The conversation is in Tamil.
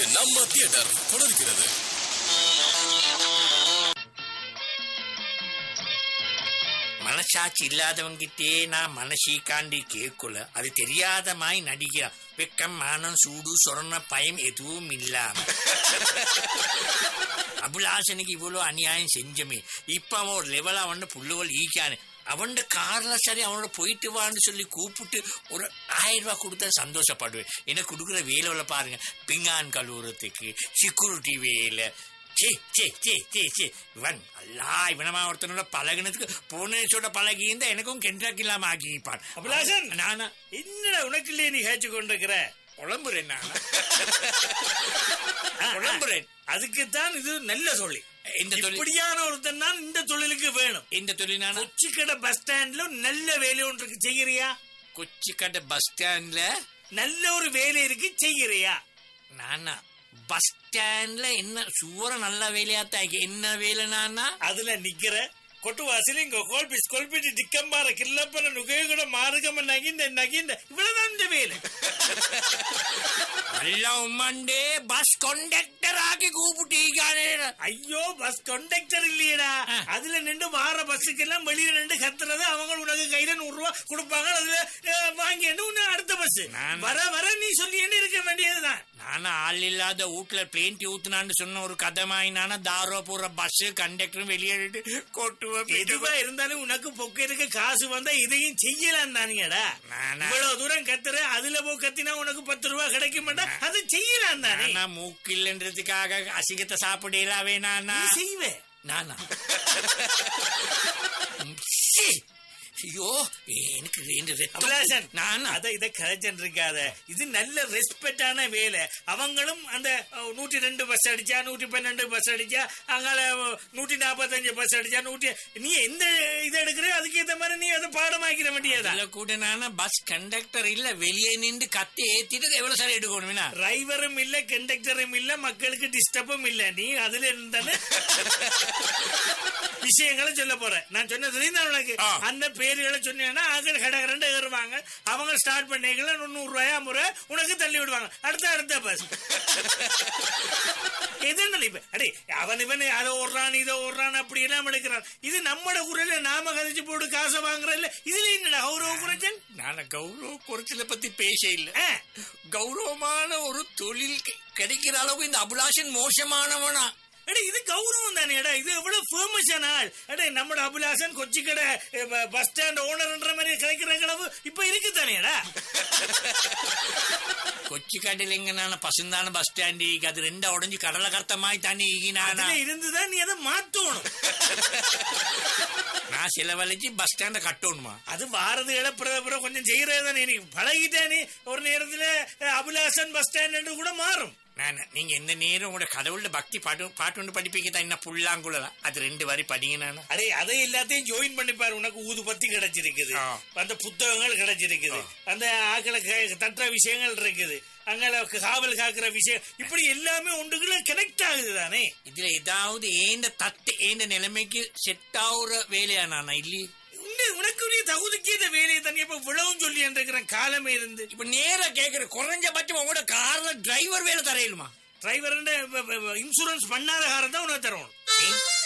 நம்ம தியேட்டர் தொடர்கிறது மனசாட்சி இல்லாதவங்கிட்டே நான் மனசீக்காண்டி கேட்கல அது தெரியாத மாதிரி நடிக்கிறான் வெக்கம் மானம் சூடு சொரண பயம் எதுவும் இல்லாம அபுலாசனுக்கு இவ்வளவு அநியாயம் செஞ்சமே இப்ப அவன் ஒரு லெவலா அவன் புள்ளுவல் ஈக்கானு அவன் கார்ல சரி அவனோட போயிட்டு வான்னு சொல்லி கூப்பிட்டு ஒரு ஆயிரம் ரூபாய் கொடுத்தா சந்தோஷப்படுவேன் எனக்கு கொடுக்குற வேலையில பாருங்க பிங்கான் கழுவுறதுக்கு செக்யூரிட்டி வேலை சே சே சே சே சே இவன் அல்லா இவனமா ஒருத்தனோட பழகினதுக்கு போனேச்சோட பழகி இருந்தா எனக்கும் கென்றாக்கு இல்லாம ஆக்கிப்பான் அபிலாஷன்! நானா என்னடா உனக்கு இல்லையே நீ கேச்சு கொண்டிருக்கிற குழம்புறேன் நானா குழம்புறேன் அதுக்குத்தான் இது நல்ல தொழில் இந்த தொழில் இப்படியான ஒருத்தன் தான் இந்த தொழிலுக்கு வேணும் இந்த தொழில் நானா கொச்சிக்கடை பஸ் ஸ்டாண்ட்ல நல்ல வேலை ஒன்று இருக்கு செய்யறியா கொச்சிக்கட்டை பஸ் ஸ்டாண்ட்ல நல்ல ஒரு வேலை இருக்கு செய்யறியா நானா பஸ் ஸ்டாண்ட்ல என்ன சுவர நல்ல வேலையாத்தான் என்ன வேலை நானா அதுல நிக்கிற கொட்டு வாசல இங்க கோல்பிஸ் கொல்பிட்டு டிக்கம்பார கில்லப்பன நுகைய கூட மாறுகம நகிந்த நகிந்த இவ்வளவுதான் இந்த வேலை நல்ல உம்மண்டே பஸ் கண்டக்டர் ஆக்கி கூப்பிட்டீங்கானே ஐயோ பஸ் கண்டக்டர் இல்லையடா ஆ. அதுல நின்று வார பஸ்ஸுக்கு எல்லாம் வெளியில நின்று கத்துறது அவங்க உனக்கு கையில நூறு ரூபாய் கொடுப்பாங்க அதுல அஹ், வாங்கிட்டு உன்னை அடுத்த பஸ் நான்- வர வர நீ சொல்லின்னு இருக்க வேண்டியதுதான் நானும் ஆள் இல்லாத வீட்டுல பிளேன் ஊத்துனான்னு சொன்ன ஒரு கதை மாதிரி நானா தாரோ போற பஸ் கண்டக்டரும் வெளியேறிட்டு கொட்டுவேன் எதுவா இருந்தாலும் உனக்கு பொக்கெட்டுக்கு காசு வந்தா இதையும் செய்யலாம் தானேடா நானா- இவ்வளவு தூரம் கத்துற அதுல போய் கத்தினா உனக்கு பத்து ரூபாய் கிடைக்க மாட்டா அது செய்யலாம் தானே நானா மூக்கில்ன்றதுக்காக அசிங்கத்தை சாப்பிடலாம் வேணானா நீ செய்வே நானா சீ. ஐயோ எனக்கு ரெண்டு ரத்தம். அபிலாஷன் நானா அத இத கதைச்சன் இருக்காத இது நல்ல ரெஸ்பெக்டான வேலை அவங்களும் அந்த அஹ், நூற்றி ரெண்டு பஸ் அடிச்சா நூற்றி பன்னெண்டு பஸ் அடிச்சா அங்கால அஹ், நூற்றி நாற்பத்தஞ்சு பஸ் அடிச்சா நூற்றி நீ எந்த இதை எடுக்கிற அதுக்கு ஏத்த மாதிரி நீ அதை பாடமாக்கிற வேண்டியதா அதுல கூட நானா பஸ் கண்டக்டர் இல்ல வெளியே நின்று கத்தி ஏத்திட்டு எவ்வளவு சார் எடுக்கணும் டிரைவரும் இல்ல கண்டக்டரும் இல்ல மக்களுக்கு டிஸ்டர்பும் இல்ல நீ அதுல இருந்தானே விஷயங்களை சொல்ல போற நான் சொன்ன தெரியுதா உனக்கு ஆ. அந்த பேர்களை சொன்னீங்கன்னா அங்க கடகரண்டு ஏறுவாங்க அவங்க ஸ்டார்ட் பண்ணீங்களா நூறு ரூபாய் ஐம்பது ரூபாய் உனக்கு தள்ளி விடுவாங்க அடுத்த அடுத்த பஸ் எது இப்ப அடே அவன் இவன் அதை ஓடுறான் இதை ஓடுறான் அப்படி எல்லாம் எடுக்கிறான் இது நம்மட குரல்ல நாம கதைச்சு போட்டு காசை வாங்குறல்ல இதுல என்னடா கௌரவ குறைச்சல் நான் கௌரவ குறைச்சல பத்தி பேச இல்ல ஆ. கௌரவமான ஒரு தொழில் கி- கிடைக்கிற அளவுக்கு இந்த அபிலாஷன் மோசமானவனா அடே இது கௌரவம் தானேடா இது எவ்வளவு ஃபேமஸான ஆள் அடே நம்மட அபிலாசன் கொச்சி கடை பஸ் ஸ்டாண்ட் ஓனர்ன்ற மாதிரி கிடைக்கிற அளவு இப்ப இருக்கு தானேடா கொச்சி கடையில் எங்க நான் பசுந்தான பஸ் ஸ்டாண்டு அது ரெண்டா உடஞ்சு கடலை கர்த்தமாய் தண்ணி ஈகினானா அதுல இருந்துதான் நீ அதை மாத்தணும் நான் செலவழிச்சு பஸ் ஸ்டாண்ட கட்டணுமா அது வாரது இழப்புறத கொஞ்சம் செய்யறதுதானே நீ பழகிட்டே நீ ஒரு நேரத்துல அஹ், அபிலாசன் பஸ் ஸ்டாண்ட் கூட மாறும் நான் நீங்க எந்த நேரம் உங்களோட கடவுள்ல பக்தி பாட்டு பாட்டு ஒன்று படிப்பீங்க தான் என்ன புல்லாங்குழலா அது ரெண்டு வரி படிங்க நானா அடே அதை எல்லாத்தையும் ஜாயின் பண்ணிப்பாரு உனக்கு ஊது பத்தி கிடைச்சிருக்குது ஆ. அந்த புத்தகங்கள் கிடைச்சிருக்குது அந்த ஆக்களை க- தட்டுற விஷயங்கள் இருக்குது அங்கே காவல் காக்குற விஷயம் இப்படி எல்லாமே ஒன்றுக்குள்ள கனெக்ட் ஆகுது தானே இதுல ஏதாவது ஏந்த தட்டு ஏந்த நிலைமைக்கு செட் ஆகுற வேலையா நானா இல்லையே உன்னை- உனக்கு உரிய தகுதிக்கு இந்த வேலையை தனியா இப்ப விழவும் சொல்லி இருக்கிறேன் காலமே இருந்து இப்ப நேரா கேக்குற குறைஞ்சபட்சம் உங்களோட கார்ல டிரைவர் வேலை தரையிலுமா டிரைவர் இன்சூரன்ஸ் பண்ணாத காரம் தான் உனக்கு தரணும் ஏன்?